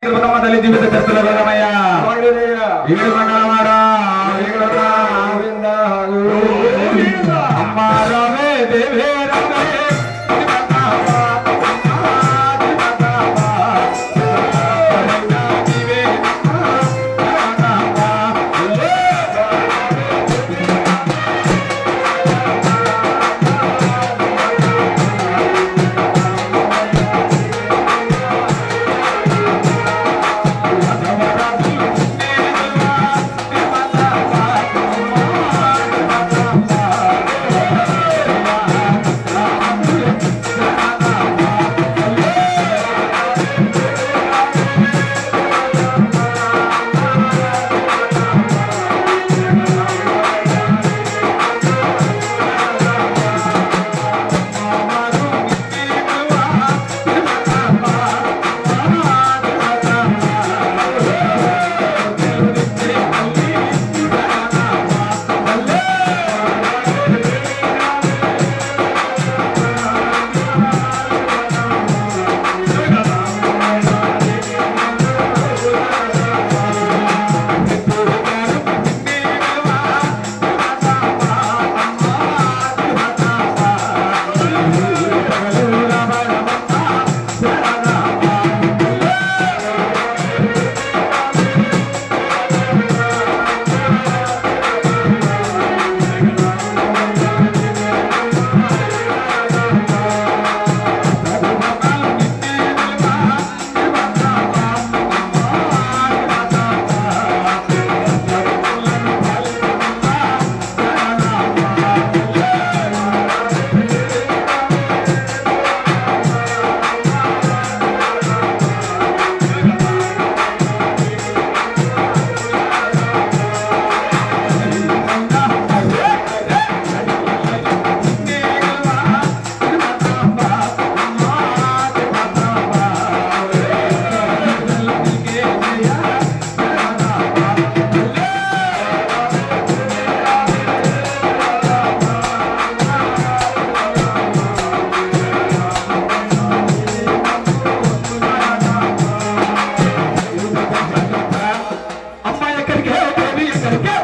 దుర్గమ్మ తల్లి జీవిత చరిత్ర రుద్రమయ్య ఏడు మంగళవాడ అమ్మ రమే దేవే రమే అమ్మాయి ఎక్కడికే దేవి ఎక్కడికే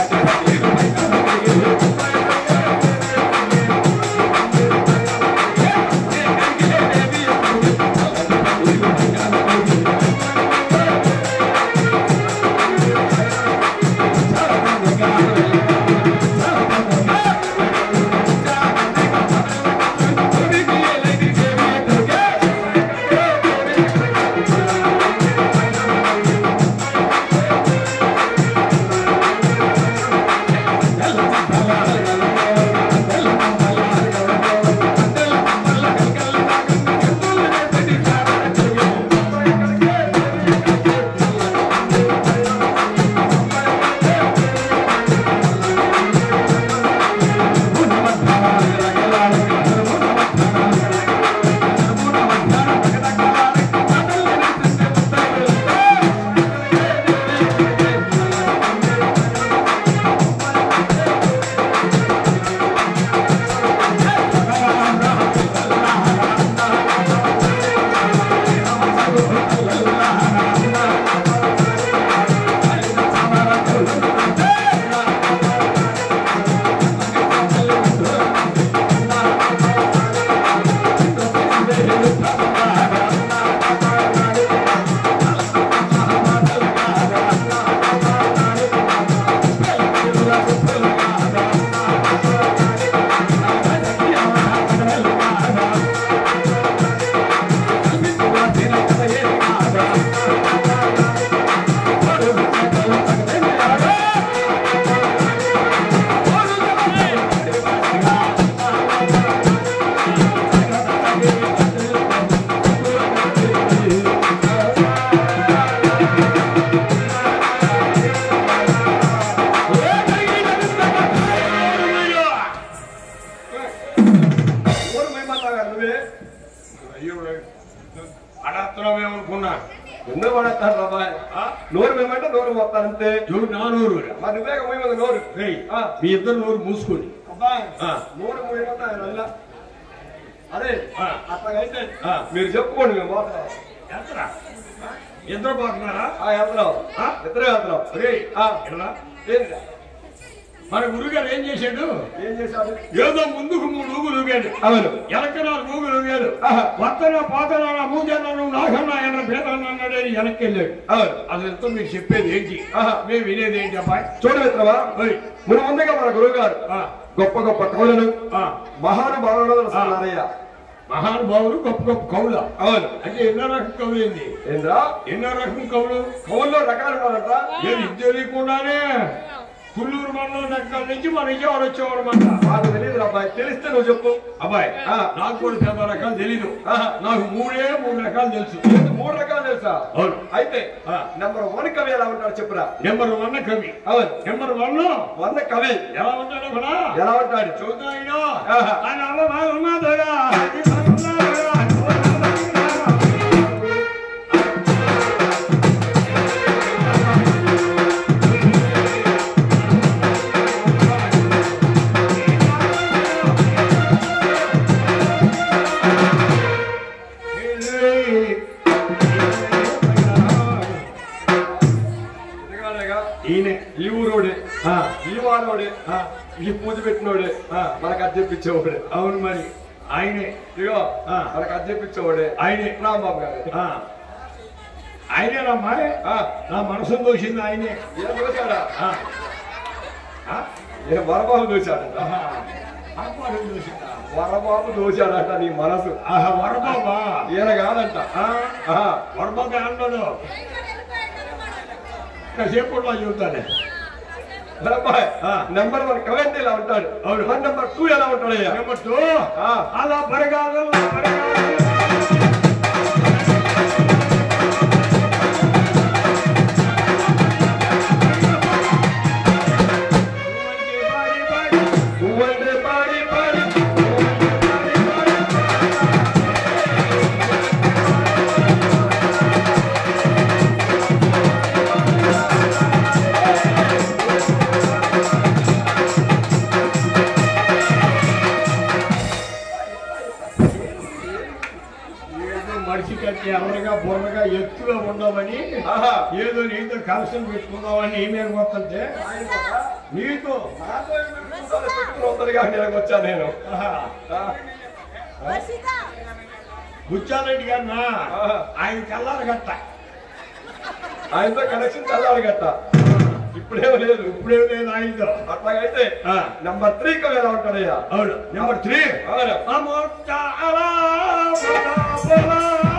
అయ్యో అడత్తున్నామేమనుకున్నా ఎందుకు పడతారు బాబాయ్ నోరు మేమంటే నోరు పోతారు అంతే చూడు నా నోరు మరి నువ్వే పోయి నోరు రేయ్, ఆ. మీ ఇద్దరు నోరు మూసుకోండి అబ్బాయి ఆ. నోరు పోయిపోతాయి నల్ల అదే ఆ. అట్లాగైతే ఆ. మీరు చెప్పుకోండి మేము పోతాం ఎంతరా ఇద్దరు పోతున్నారా ఆ వెళ్తున్నాం ఆ? ఇద్దరే వెళ్తున్నాం ఒరేయ్, ఆ. ఇలా ఏంటి? మన గురుగారు ఏం చేశాడు ఏం చేశాడు ఏదో ముందుకు మూడు ఊగులు ఊగాడు అవును వెనక నాలుగు ఊగులు ఊగాడు ఆహా. వత్తన పాతన మూజన్నాను నాగన్న ఆయన పేదన్న అన్నాడని వెనక్కి వెళ్ళాడు అవును అదంతా మీరు చెప్పేది ఏంటి ఆహా. మేము వినేది ఏంటి అబ్బాయి చూడు మిత్రమా ఓయ్, మును ముందుగా మన గురువు గారు ఆ, గొప్ప గొప్ప కవులను ఆ, మహానుభావులను తెలుసుకున్నారయ్యా మహానుభావులు గొప్ప గొప్ప కవుల అవును అంటే ఎన్నో రకం కవులు ఏంది ఏంద్రా ఎన్నో రకం కవులు కవుల్లో రకాలు ఉన్నారంట ఏది ఇది తెలియకుండానే పుల్లూరు మండలం దగ్గర నుంచి మన విజయవాడ వచ్చేవాడు మాట నాకు తెలియదు అబ్బాయి తెలిస్తే నువ్వు చెప్పు అబ్బాయి ఆ. నాకు కూడా పెద్ద రకాలు తెలీదు ఆహా. నాకు మూడే మూడు రకాలు తెలుసు ఏంటి మూడు రకాలు తెలుసా అవును అయితే ఆ. నెంబర్ వన్ కవి ఎలా ఉంటాడు చెప్పురా నెంబర్ వన్ కవి అవును నెంబర్ వన్ వన్ కవి ఎలా ఉంటాడు కూడా ఎలా ఉంటాడు చూద్దాం ఆహా. ఆయన అమ్మ బాగున్నాడురా. అది బాగున్నాడురా. ఎందుకనగా ఈయనే ఈ ఊరోడే ఆ, ఈ వాడోడే ఆ, ఈ పూజ పెట్టినోడే ఆ. మనకు అద్దెప్పించేవాడే అవును మరి ఆయనే ఇదిగో ఆ. మనకు అద్దెప్పించేవాడే ఆయనే రాంబాబు గారు ఆ. ఆయనేనమ్మా ఆ, నా మనసును దోషింది ఆయనే ఏం చూశాడా ఆ. ఆ? ఏ వరబాబు దోశాడంట ఆహా. ఆత్మహత్య దోషిందా? వరబాబు దోశాడంట నీ మనసు ఆహా, వరబాబా ఈయన కాదంట ఆ, ఆహా. వరబాబే అన్నాడు కాసేపట్లో చెబుతానే అబ్బాయి ఆ. నెంబర్ వన్ కవెంట్ ఇలా ఉంటాడు అవును. వన్ నెంబర్ టూ ఎలా ఉంటాడయ్యా నెంబర్ టూ ఆ. అలా బరగాదు బరగాదు పువ్వంటే పాడి పాడి పువ్వంటే పాడి పాడి ఏదో మనిషి కట్టి ఎవరిగా బుర్రగా ఎత్తుగా ఉండవని ఆహా. ఏదో నీతో కలసం పెట్టుకుందామని నీ మీద వస్తుంటే నీతో నాతో ఏమైనా కూర్చొని పెట్టుకుని వస్తాడు కానీ ఇక్కడికి వచ్చాను నేను ఆహా. ఆ. బుచ్చారెడ్డి గారినా ఆహా. ఆయన తెల్లారు గట్ట ఆయనతో కనెక్షన్ చల్లాలి గట్ట ఇప్పుడేమో లేదు ఇప్పుడే లేదు ఆయనతో అట్లాగైతే ఆ. నంబర్ త్రీ కవి ఎలా ఉంటాడయ్యా అవును నెంబర్ త్రీ అవును అమోచాలా బొలా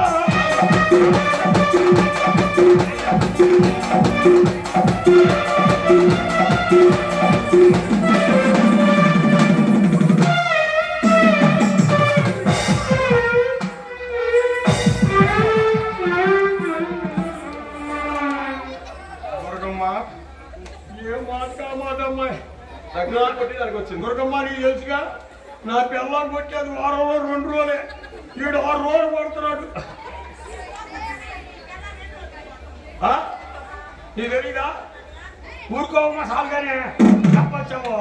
దుర్గమ్మ ఏ మాట మాటమ్మాయి దగ్గర కొట్టి దానికి వచ్చింది దుర్గమ్మ నీకు తెలుసుగా నా పిల్లం కొట్టేది వారంలో రెండు రోజులే ఈడు ఆరు రోజులు పడుతున్నాడు ఆ? నీ తెలీదా ఊరుకోవమ్మ సాల్గానే చెప్పచ్చావో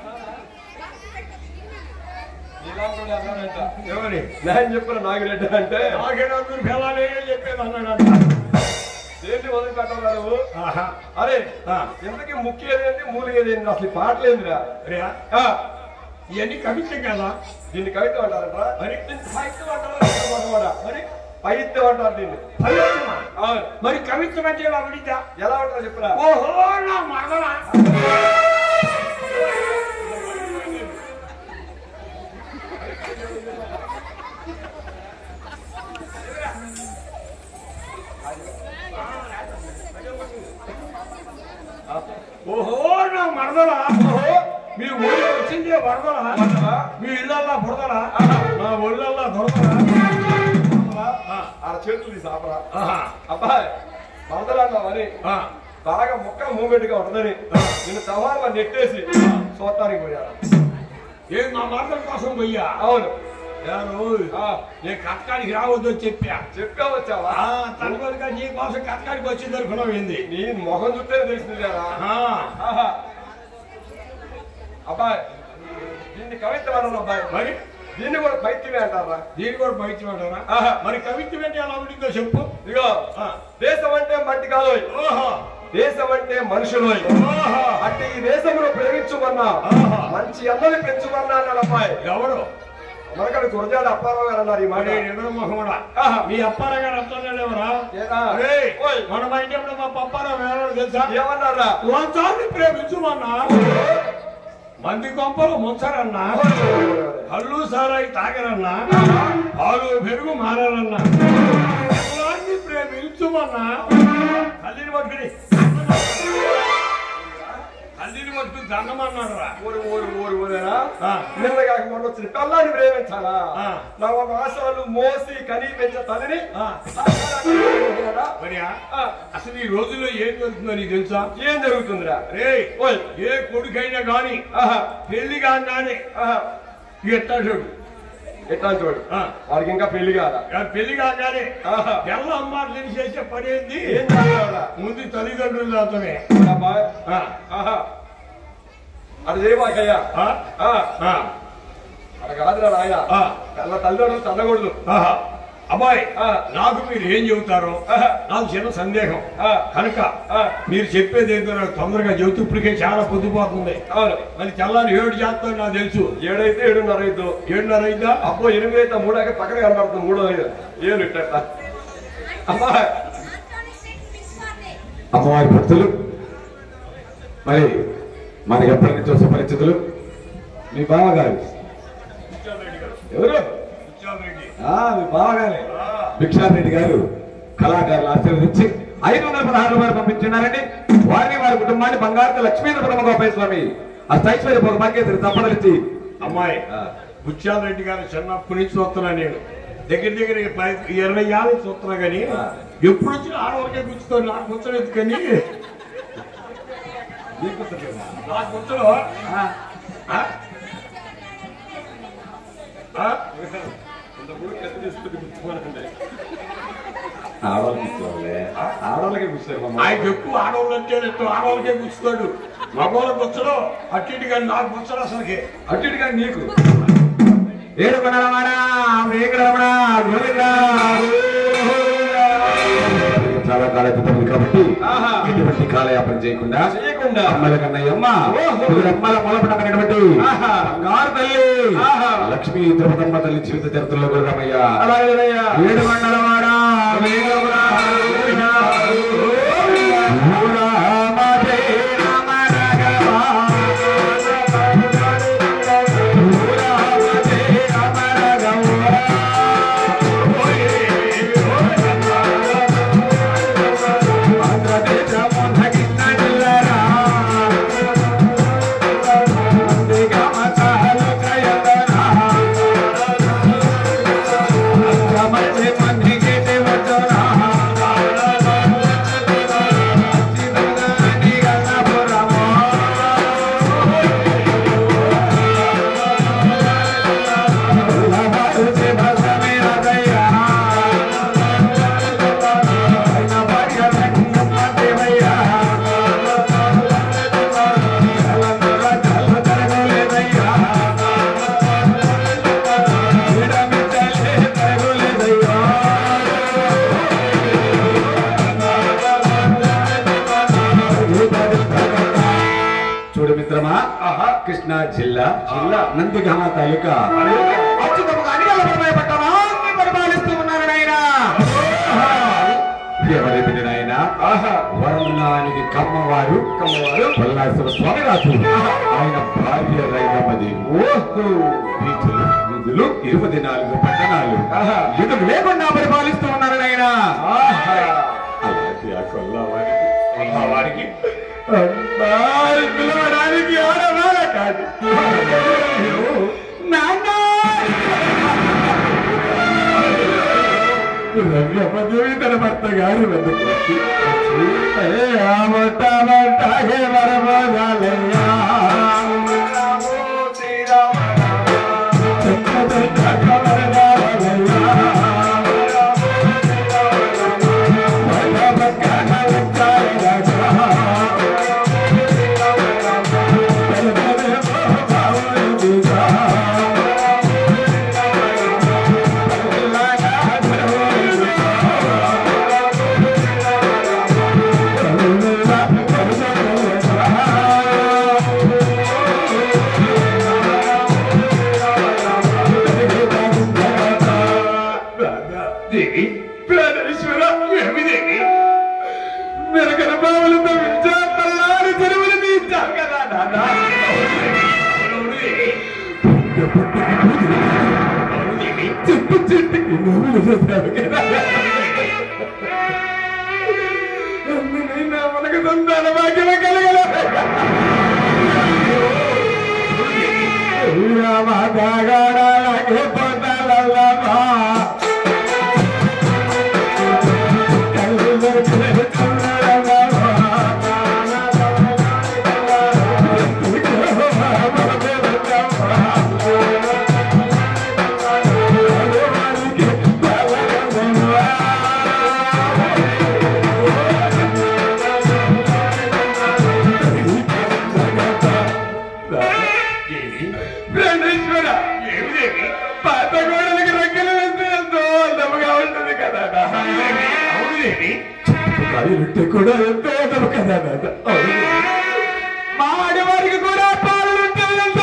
నీలాంటి అన్నాడంట ఎవరి నేను చెప్పిన నాగిరెడ్డి అంటే నాకేనా మీరు పిల్లలే చెప్పేది అన్నాడంట ఏంటి వదిలి పెట్టాలా నువ్వు ఆహా. అరే ఆ. ఎందుకు ముఖ్యమేది మూలిగేది అసలు ఈ పాటలేదురా రే, ఆ, ఇవన్నీ కవిత్వం కదా దీన్ని కవిత్వం అంటారట మరి సాహిత్యం అంటారు మరి పైత్యం అంటారు దీన్ని కవిత్వమా? అవును. మరి కవిత్వం అంటే ఎలా పడిద్దా ఎలా ఉంటుందో చెప్పరా ఓహో నా మరదలా ఓహో నా మరదలా ఓహో, మీ ఊరికి వచ్చింది వరదలా వరదలా? మీ ఇళ్ళల్లా బురదలా ఆహా. నా ఒళ్ళల్లా దొరదలా ఆడ చేతులు తీసి ఆపరా ఆహా. అబ్బాయి వరదలాడమని ఆ. బాగా మొక్క మూమెంట్ గా ఉంటుందని నిన్ను సవాలు నెట్టేసి చూడటానికి పోయాడు ఏం నా మరదల కోసం పోయ్యా అవును యారు ఆ, నేను కట్కాడికి రావద్దని చెప్పా చెప్పా వచ్చావా ఆ తనకొడుగా నీ కోసం కట్కాడికి వచ్చింది అనుకున్నావు ఏంది నీ మొహం చూస్తే తెలిసింది కదా ఆ, ఆహా. అబ్బాయి దీన్ని కవిత్వం అన్నాను అబ్బాయి మరి దీన్ని కూడా పైత్యమే అంటారా దీని కూడా బయట వాడారా ఆహా. మరి కవిత్వం అంటే ఎలా ఉండిందో చెప్పు ఇదిగో ఆ. దేశం అంటే మట్టి కాదు ఓహో దేశం అంటే మనుషులు ఓహో అంటే ఈ దేశంలో ప్రేమించుమన్నా ఆహా. మంచి అన్నని పెంచుమన్నా అన్నాడు అబ్బాయి ఎవరు మనకడ గురజాడ అప్పారావు గారు అన్నారు ఈ మాట మరి నిద్ర మొహముడా ఆహా. మీ అప్పారా గారు అర్థంలేవరా ఏరా? ఓయ్. మన మైండ్ ఎప్పుడు మా పప్పారా వేరే తెలుసా ఏమన్నారా లంచాన్ని ప్రేమించుమన్నా మంది కొంపలు ముంచరన్నా కళ్ళు సారాయి తాగరన్నా పాలు పెరుగు మారన్నా కులాన్ని ప్రేమించుమన్నా తల్లిని పట్టుకుని తల్లిని పట్టుకుని దండమన్నారా ఊరు ఊరు ఊరు ఊరేనా ఆ. నిన్న కాక మొన్న వచ్చిన పిల్లాన్ని ప్రేమించాలా ఆ. నా ఆశలు మోసి కనీ పెంచే తల్లిని ఆ. సాకారాన్ని మరి ఆ. అసలు ఈ రోజుల్లో ఏం జరుగుతుందో నీకు తెలుసా ఏం జరుగుతుందిరా రే ఓయ్. ఏ కొడుకైనా గాని ఆహా పెళ్లి కాగానే ఆహా ఎట్టా చూడు ఎట్లా చూడు ఆ. వాడికి ఇంకా పెళ్లి కాదా ఆ పెళ్లి కాగానే ఆహా. తెల్ల అమ్మార్లు చేసే పని ఏంది ఏం చేస్తావురా? ముందు తల్లిదండ్రులు దాతమే అబ్బా. ఆ, ఆహా అది చేయమాకయ్యా ఆ, ఆ, ఆ, అక్కడ కాదురా నాయన ఆ. అలా తల్లిదండ్రులు తన్నకూడదు ఆహా. అబ్బాయి ఆ. నాకు మీరు ఏం చెబుతారో ఆహా. నాకు చిన్న సందేహం ఆ. కనుక ఆ. మీరు చెప్పేది ఏంటో నాకు తొందరగా చెబుతూ ఇప్పటికే చాలా పొద్దుపోతుంది అవును మరి తెల్లారి ఏడు చేస్తాను నాకు తెలుసు ఏడైతే ఏడున్నర ఐదు ఏడున్నర అయిందా అబ్బో ఎనిమిది అయితే మూడు అయితే పక్కన కనబడుతుంది మూడో ఐదు ఏడు ఇట్ట అమ్మా అమ్మవారి భక్తులు మరి మనకి ఎప్పటి నుంచో సుపరిచితులు మీ బావగారు ఎవరు రెడ్డి ఆ, మీ బావగారే భిక్షారెడ్డి గారు కళాకారులు ఆశీర్వదించి ఐదు వందల పదహారు రూపాయలు పంపించున్నారండి వారిని వారి కుటుంబాన్ని బంగారు లక్ష్మీంద్ర బ్రహ్మ గోపాల స్వామి ఆ ఐశ్వర్య ఒక మార్గేశ్వరి తప్పడలిచ్చి అమ్మాయి ఆ. బుచ్చాల రెడ్డి గారు చిన్నప్పటి నుంచి చూస్తున్నా నేను దగ్గర దగ్గర పై- ఇరవై ఏళ్ళ నుంచి చూస్తున్నా కానీ ఆ. ఎప్పుడు వచ్చినా ఆడవరకే కూర్చుతాను నాకు కూర్చోలేదు కానీ నాకు కూర్చోడు ఆ? ఆ? ఆడవాళ్ళకి ఇచ్చేవాళ్ళే. ఆడవాళ్ళకే కూర్చోరు మమ్మ. ఆయనకు ఎక్కువ ఆడవాళ్ళు అంటే ఎక్కువ ఆడవాళ్ళకే కూర్చుతాడు మగవాళ్ళకి కూర్చోడు అట్టి ఇటు కానీ నాకు కూర్చోడు అసలుకి అటు ఇటుగా నీకు ఏడుకొండ రమణ వెంకట రమణ గోవింద చాలా కాలక్రితం కాబట్టి ఆహా. ఎటువంటి కాలయాపన చేయకుండా చేయకుండా. అమ్మల కన్నయ్యమ్మ ఓహో. అమ్మల మొలపడమైనటువంటి ఆహా. బంగారు తల్లి ఆహా. లక్ష్మీ తిరుపతమ్మ తల్లి జీవిత చరిత్రలో కూడా రమయ్య అలాగేనయ్యా ఏడుకొండలవాడ వెంకటరమణ గోవింద ఓ రామ జయ రామ రాఘవ. ఓ రామ జయ రామ రాఘవ. ఆంధ్రదేశము నగిన జిల్లరా. నిగమ తాలూకయతరా. అంగమతి మందిగిటి వచరా. చిన్నదాని గణపురము. ఉల్లభారుతి భసమి రథయ్యా. అయిన భార్య రంగమ్మ దేవయ్యా. కలందుల కళ్ళు తరగలేదయ్యా. విడమిద్దలే తగులేదయ్యా. చూడు మిత్రమా కృష్ణా జిల్లా జిల్లా నందిగామ తాలూకా అత్యుత్తమ అనిగల పట్టణాన్ని పరిపాలిస్తూ ఉన్నారు నాయన ఎవరి బిడ్డ నాయన వరణానికి కమ్మవారు కమ్మవారు పల్లాశ్వర స్వామి రాజు ఆయన భార్య రైనమది ఓహో వీధులు వీధులు ఇరవై నాలుగు పట్టణాలు ఎదురు లేకుండా పరిపాలిస్తూ ఉన్నారు నాయన అలాంటి ఆ కొల్లవారికి కొల్లవారికి అమ్మాయి పిలవడానికి ఆడవాళ్ళ కాదు నాన్న రవ్యపదేవి తన భర్త గారి వద్దకు వచ్చి, "ఏ ఆమట మటాగే వరమగాలయ్యా." చెక్క చెక్క వరగాలయ్యా. వల్ల పక్కన ఉంటాయి రాజా. తెలవదేమో బావులు దిగా. నాదా అవును దేవి. అవును దేవి. చెప్పు చెట్టు నువ్వు చూస్తావు కదా అందునైనా మనకు సంతాన భాగ్యం కలగల దేవి. ప్రణేశ్వర ఏమి దేవి? పాత గోడలకు రెక్కలు వేస్తే ఎంతో అందముగా ఉంటుంది కదా అవును దేవి. కాయలుంటే కూడా ఎంతో అందము కదా నాన్న. అవును. మా ఆడవారికి కూడా పాలుంటే ఎంతో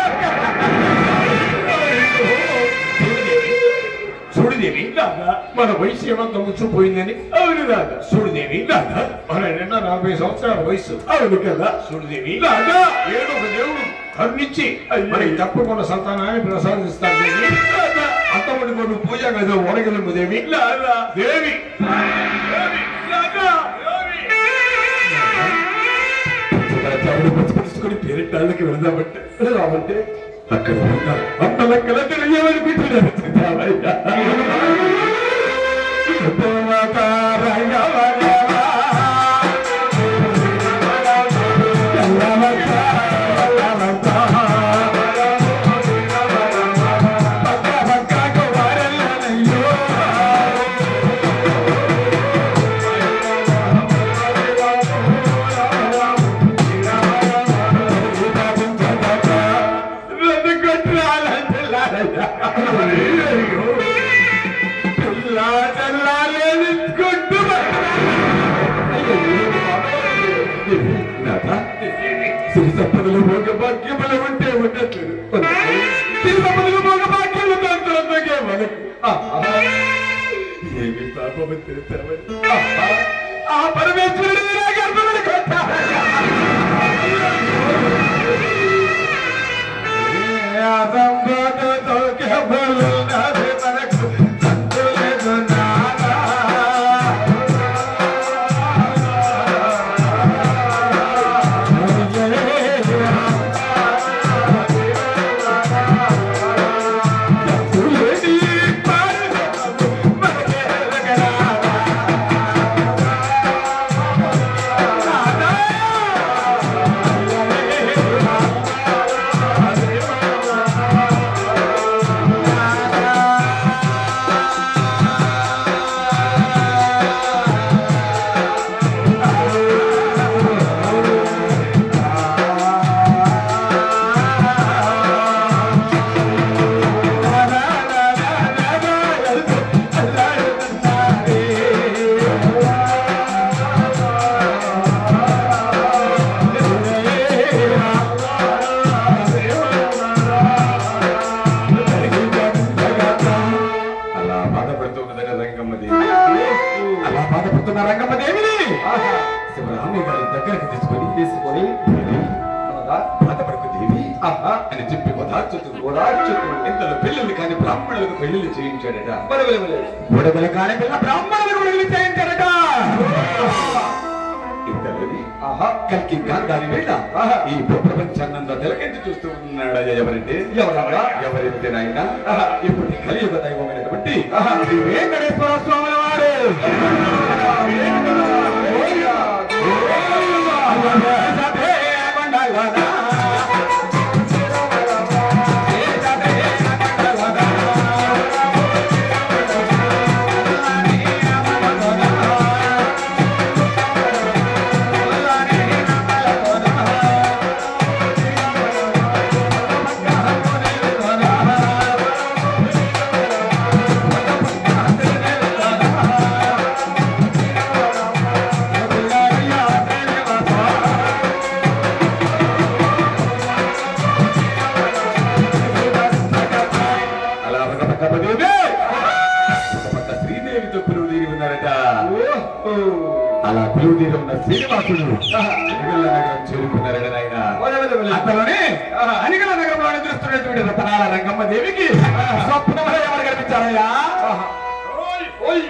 చూడు దేవి నాన్న, మన వయసు ఏమంత ముచ్చిపోయిందని అవును నాన్న చూడు దేవి నాన్న మన నిన్న నలభై సంవత్సరాల వయసు అవును కదా చూడు దేవి నాన్న ఏదో ఒక దేవుడు కరుణించి మనకి తప్పకుండా సంతానాన్ని ప్రసాదిస్తాడు దేవి నాన్న, అంతమంది మనం పూజ కదా ఓడగలము దేవి నాన్న, దేవి నాన్న. దేవి చావుడు బతుకుని పేరెట్టాళ్ళకి వెళదామంటే రావంటే అక్కడ ఉన్న అమ్మలక్కల తెలియమనుకుంటున్నారు సిరి సంపదలు భోగ భాగ్యములు ఉంటే ఉండట్లేదు సిరి సంపదలు భోగ భాగ్యములు తంత్రంతోకే మనకు ఆహా. ఏమి పాపము చేశామని ఆహా. ఆ పరమేశ్వరుడు నా గర్భములు అలా బాధపడుతూ ఉన్నదట రంగమ్మదేవి అలా బాధపడుతున్న రంగమ్మదేవిని శివరామి గారి దగ్గరకు తీసుకొని తీసుకొని బాధపడకు దేవి ఆహా అని చెప్పి ఓదార్చుతూ ఓదార్చుతూ ఇంతలో పెళ్ళిళ్ళు కాని బ్రాహ్మణులకు పెళ్లిళ్ళు చేయించాడట బుడగలు కాని పిల్ల బ్రాహ్మణులకు పెళ్లి చేయించాడట ఇంతలోని ఆహా కల్కి గాంధారి వేళ ఈ భూప్రపంచాన్నంతా తిలకించి చూస్తూ ఉన్నాడు ఎవరంటే ఎవరన్నా ఎవరైతే నాయన ఇప్పుడు కలియుగ దైవమైనటువంటి శ్రీ వెంకటేశ్వర స్వామి వారు అలా పిలువుదీరు ఉన్న శ్రీనివాసుడు అనిగల నగరం చేరుకున్నారని ఆయన వలె, వలె, వలె. అంతలోనే అనిగల నగరంలో నిద్రిస్తున్నటువంటి రతనాల రంగమ్మ దేవికి స్వప్నంలో ఎవరు కనిపించారయ్యా ఓయ్, ఓయ్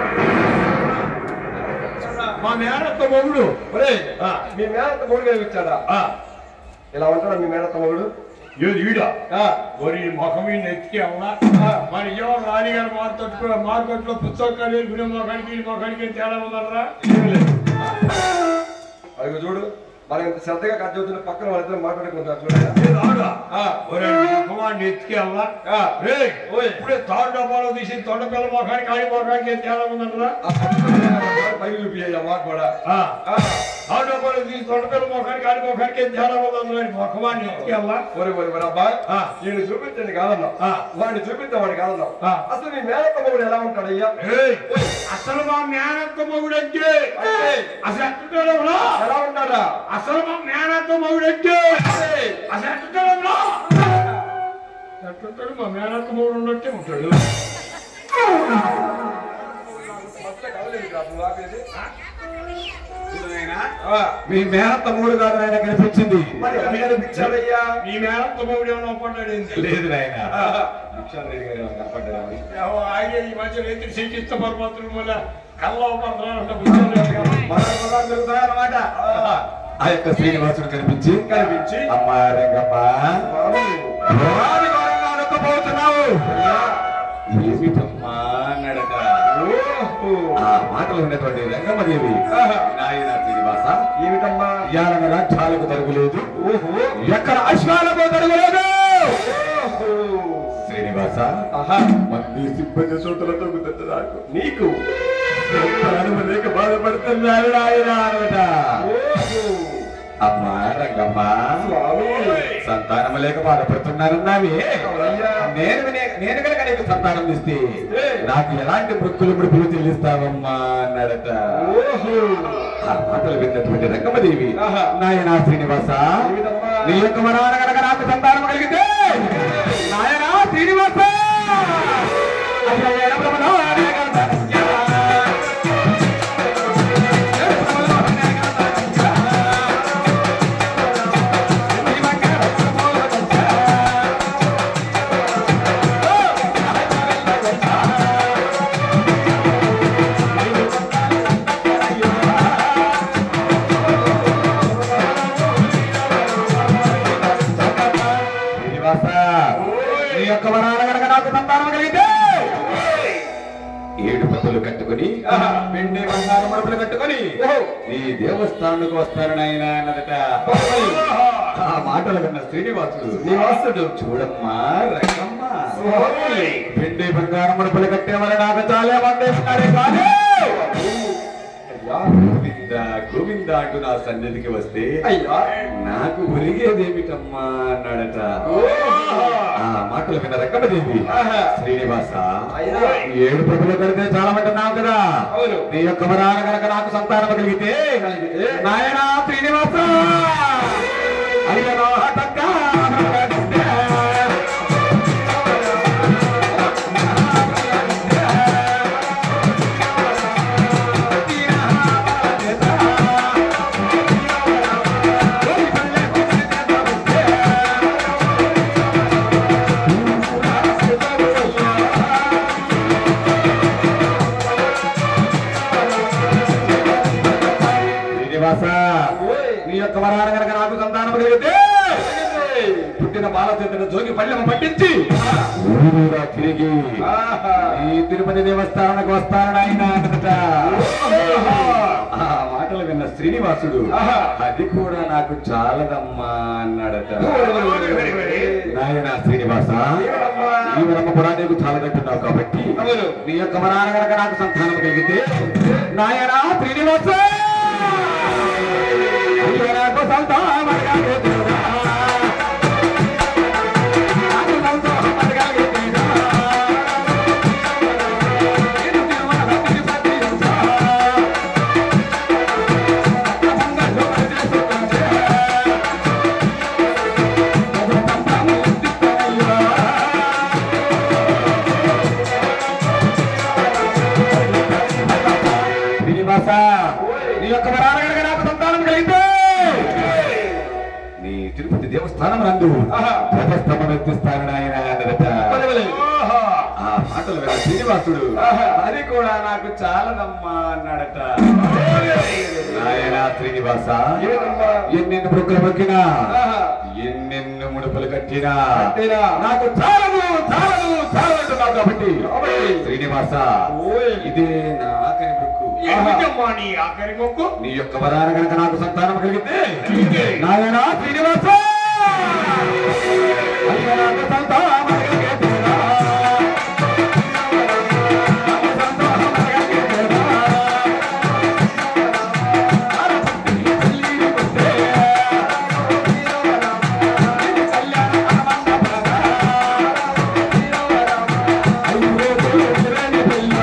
మా మేనత్త మొగుడు ఒరేయ్, ఆ. మీ మేనత్త మూడు కనిపించాడా ఆ, ఇలా ఉంటాడా మీ మేనత్త మొగుడు ఏది ఈడ ఆ, ఒరి ముఖం మీద నెత్తికి అవ్వా మన ఏమో రాణిగారు మార్కెట్ మార్కెట్ లో పుస్తకాలు వేసుకునే మొఖానికి ఈ మొఖానికి తేడా ఉందరా ఏమీ లేదు. అదిగో చూడు మనం ఇంత శ్రద్ధగా కట్ చదువుతున్న పక్కన వాళ్ళిద్దరు మాట్లాడుకుంటారు చూడగా ఏది ఆడ ఆ. ఒరే ముఖమాన్ని నెత్తికి అవ్వా ఆ. రేయ్, ఓయ్. ఇప్పుడే తాడు డబ్బాలో తీసి తొండపిల్ల మొఖానికి ఆడి మొఖానికి ఏం తేడా ఉందరా ఆ పక్కన పైకి చూపియ్య మాకు కూడా ఆ, ఆ, తాడు డబ్బాలో తీసి తొండపిల్ల మొఖానికి ఆడి మొఖానికి ఏం తేడా ఉందరా ముఖమాన్ని నెత్తికి అవ్వా ఒరే ఒరే ఒరే అబ్బాయి ఆ. నేను చూపించండి కాదన్నావు ఆ. వాడిని చూపిద్దాం వాడిని కాదన్నావు ఆ. అసలు మీ మేనత్త మొగుడు ఎలా ఉంటాడయ్యా ఏయ్, అసలు మా మేనత్త మొగుడంటే అంటే అసలు ఎట్టుకోవడంలో ఎలా ఉంటాడా అసలు మా మేనత్త మొగుడంటే ఏయ్, అసలు ఎట్టుకోవడంలో ఎట్లుంటాడు మా మేనత్త మొగుడు ఉన్నట్టే ఉంటాడు మచ్చ కదలేదు కాదు, నువ్వు ఆపేది. ఆ, మీ మేనత్త మూడు కాదు ఆయన కనిపించింది మరి ఎలా కనిపించాడయ్యా నీ మేనత్త మొగుడు ఏమైనా ఒప్పంటాడేంది లేదు నాయన ఆ, భిక్షాందేవి గారు ఏమైనా కనపడ్డారా మరి? ఆయన ఈ మధ్య రైతులు శంకిస్త పరమాత్రులు మళ్ళీ కళ్ళ ఒప్పంటారంట బుద్ధి మన పొలాలు తిరుగుతున్నాయన్నమాట. ఆ, ఆ యొక్క శ్రీనివాసుడు కనిపించి కనిపించి అమ్మా రంగమ్మ బాబు, ఘోరాది ఘోరంగా అనుకుపోతున్నావు అయ్యా, ఏమిటమ్మా అన్నాడట ఓహో, ఆ మాటలు ఉన్నటువంటి రంగమ్మదేవి ఆహా. నాయన శ్రీనివాస ఏమిటమ్మా ఇయాలన రాజ్యాలకు తరుగులేదు ఓహో ఎక్కడ అశ్వాలకు తరుగులేదు ఓహో, శ్రీనివాస ఆహా, మంది సిబ్బంది సూతులతో గుర్తు నాకు నీకు సంతానం లేక బాధపడుతున్నారు నాయన అనట ఓహో, అమ్మా రంగమ్మ స్వామి సంతానం లేక బాధపడుతున్నారన్నావి అవునయ్యా. నేను వినే- నేను కనుక నీకు సంతానం ఇస్తే ఏ. నాకు ఎలాంటి మృక్కులు మృక్కులు చెల్లిస్తావమ్మా అన్నాడట ఓహో, ఆ మాటలు విన్నటువంటి రంగమ్మదేవి ఆహా. నాయనా శ్రీనివాస ఏమిటమ్మా? నీ యొక్క మనాన కనుక నాకు సంతానం కలిగితే నాయనా శ్రీనివాస అయ్యా, ఏడ బ్రహ్మణో, అనే కదా. యా. ఏడ బ్రహ్మణో, అనే కదా. యా. ఈ బంగారు బ్రహ్మణో, యా. శ్రీనివాస నీ యొక్క వరాల గనక నాకు సంతానం కలిగితే ఏడు పత్తులు కట్టుకొని వెండి బంగారు మడుపులు కట్టుకొని నీ దేవస్థానానికి వస్తాను నాయన అన్నదట ఆ మాటలు విన్న శ్రీనివాసుడు శ్రీనివాసుడు. చూడమ్మా రంగమ్మ స్వామి. వెండి బంగారు మడుపులు కట్టే వల్ల నాకు చాలా మంది ఉన్నారే కానీ అయ్యా, గోవింద గోవింద అంటూ నా సన్నిధికి వస్తే అయ్యా, నాకు ఒరిగేదేమిటమ్మా అన్నాడట ఓహో, ఆ మాటలు విన్న రంగమదేవి ఆహా. శ్రీనివాస అయ్యా. ఈ ఏడు ప్రభులు కడితే చాలా మంటున్నావు కదా అవును. నీ యొక్క వరాన కనుక నాకు సంతానం కలిగితే కలిగితే? నాయనా శ్రీనివాస అయ్యనో హఠక్క శ్రీనివాస ఓయ్. నీ యొక్క వరాన కనుక నాకు సంతానం కలిగితే పుట్టిన బాలచేతను జోగి పళ్ళెము పట్టించి ఊరూరా తిరిగి ఆహా. ఈ తిరుపతి దేవస్థానానికి వస్తానని ఆయన అన్నదట. ఆ మాటలు విన్న శ్రీనివాసుడు ఆహా. అది కూడా నాకు చాలదమ్మా అన్నాడట ఓయ్, ఓయ్, ఓయ్, ఓయ్, ఓయ్. నాయన శ్రీనివాస ఏమమ్మా? ఈ వరమ కూడా నీకు చాలదంటున్నావు కాబట్టి అవును. నీ యొక్క వరాన కనుక నాకు సంతానం కలిగితే నాయన శ్రీనివాస అయ్యో నాకు సంతానం కలిగితేరా. నాకు సంతానం కలిగితేరా. నేను తిరుమల తిరుపతి తప్పకుండా చేసుకుంటే. శ్రీనివాస నీ యొక్క వరాలు కనుక నాకు సంతానం కలిగితే నీ తిరుపతి దేవస్థానం నందు ఆహా. ధ్వజస్తంభం ఎత్తిస్తాను ఆయన అన్నదట పదవలే. ఆ మాటలు విన్న శ్రీనివాసుడు ఆహా. అది కూడా నాకు చాలదమ్మా అన్నాడట నాయన శ్రీనివాస ఏమమ్మా? ఎన్నెన్ని ముడుకులు మొక్కినా ఆహా. ఎన్నెన్ని ముడుపులు కట్టినా కట్టినా. నాకు చాలదు చాలదు చాలంటున్నావు కాబట్టి కాబట్టి. శ్రీనివాస ఓయ్. ఇదే నా ఆఖరి మొక్కు ఎందుకమ్మా నీ ఆఖరి మొక్కు నీ యొక్క వరాన కనుక నాకు సంతానం కలిగితే కలిగితే. నాయన శ్రీనివాస అయ్య నాకు సంతానం కలిగితేరా. నాకు సంతానం కలిగితేరా. ఆరపట్టి తల్లిని కొట్టే. ఇది కళ్యాణ మండపరా. ఐదు రోజులు ఎదురని పిల్ల.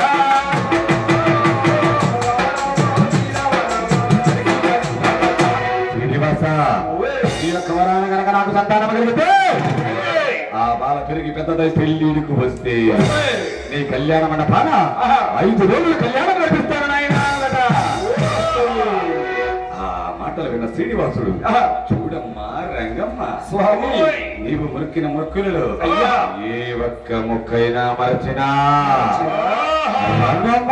శ్రీనివాస ఓయ్. ఈ యొక్క వరాన కనుక నాకు సంతానం కలిగితే ఆ బాల పెరిగి పెద్దదై పెళ్లిడికి వస్తే నీ కళ్యాణ మండపాన ఆహా. ఐదు రోజులు కళ్యాణం నడిపిస్తాను నాయన అన్నట. ఆ మాటలు విన్న శ్రీనివాసుడు ఆహా. చూడమ్మా రంగమ్మ స్వామి. నీవు మొక్కిన మొక్కులలో అయ్యా. ఏ ఒక్క మొక్కైనా మరచినా రంగమ్మ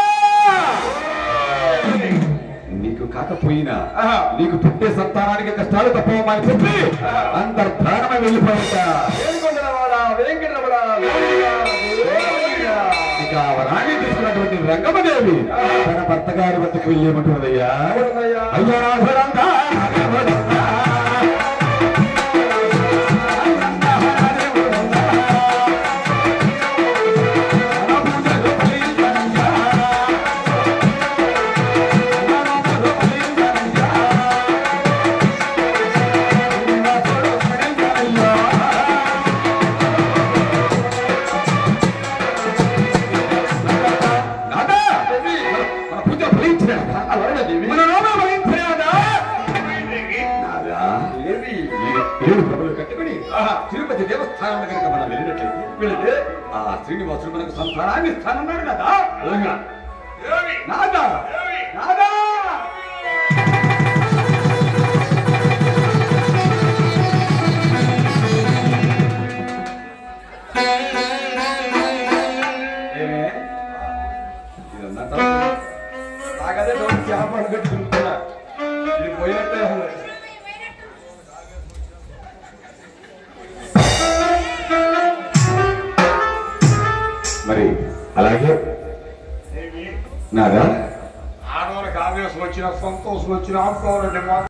నీకు కాకపోయినా ఆహా. నీకు పుట్టే సంతానానికి కష్టాలు తప్పవని చెప్పి అంతర్ధానమై వెళ్ళిపోయిందా ఏడుకొండలవాడా, వెంకటరమణ, గోవిందా, గోవిందా. ఇక ఆ వరాన్ని తీసుకున్నటువంటి రంగమదేవి తన భర్త గారి వద్దకు వెళ్ళేమంటున్నదయ్యా గోవిందయ్యా. అయ్యా నాథుడంతా, నాథుడంతా. మన పూజలు ఫలించనయ్యా. మన నోములు ఫలించనయ్యా. శ్రీనివాసుడు ఫలించనయ్యా. నాదా, మన పూజ ఫలించినాడా? అలాగే దేవి. మన నోములు ఫలించినాడా? నాదా, దేవి. ఈ ఏడు ప్రభులు కట్టుకుని తిరుపతి దేవస్థానం దగ్గరికి మనం వెళ్ళినట్లయితే వెళితే ఆ శ్రీనివాసుడు మనకు సంతానాన్ని ఇస్తానన్నాడు కదా ఏమి? నాదా ఏమి? నాదా ఏమే? ఇదన్నా తప్పు. నాకదే డౌట్ చేపలు కట్టి తిరుగుతున్నా ఇది పోయినట్టే ఉంది మరి అలాగే ఏమి? నాదా ఆడవాళ్ళకి ఆవేశం వచ్చిన సంతోషం వచ్చిన ఆడుకోవాలంటే మాత్రం